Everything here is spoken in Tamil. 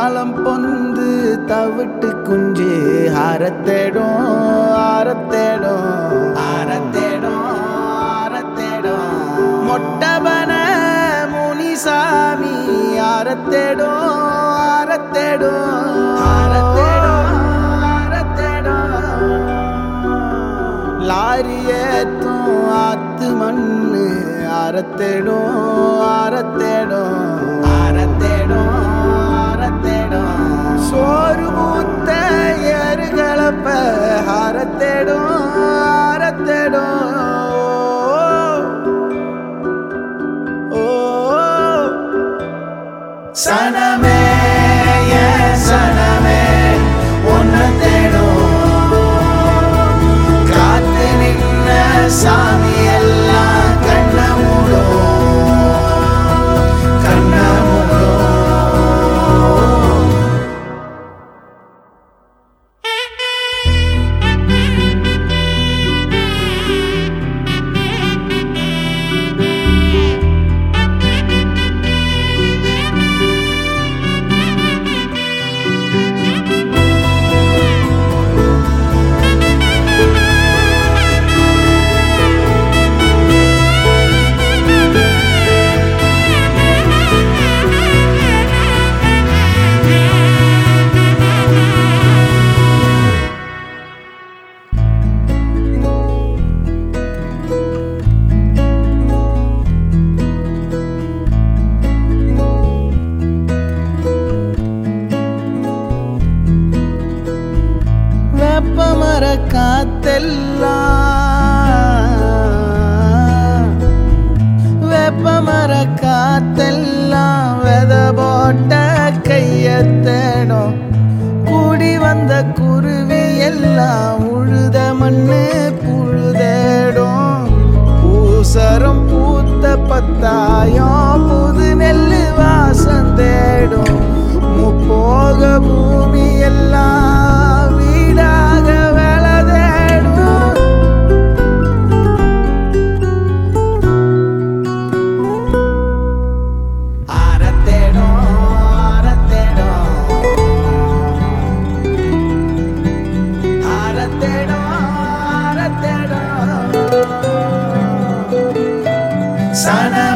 தாளம் பொந்து தவிட்டு குஞ்சு ஆரத்தேடும் ஆரத்தேடும் ஆரத்தேடும் ஆரத்தேடும் மொட்டபன முனிசாமி ஆரத்தேடும் ஆரத்தேடும் ஆரத்தேடும் ஆரத்தேடும் லாரி ஏத்தும் ஆத்து மண்ணு அறத்தேடும் அறத்தேடும் அறத்தேடும் அறத்தேடும் சோறு மூத்த ஏறுகளப்ப அறத்தேடும் அறத்தேடும் ஓ சனமே என் சனமே உன்னை தேடும் காத்து நின்ன சாமி எல்லாம் கண்ண மூடும் கண்ண மூடும் வேப்பமர காத்தெல்லாம் வேப்பமர காத்தெல்லாம் வெத போட்ட கைய தேடும் கூடி வந்த குருவி எல்லாம் உழுத மண்ணு புழுதேடும் பூசரம் பூத்த பத்தாயம் புது நெல்லு வாசம் தேடும் முப்போக பூமி எல்லாம் வீடாக வேலை தேடும் அறத்தேடும் அறத்தேடும் அறத்தேடும் அறத்தேடும் சன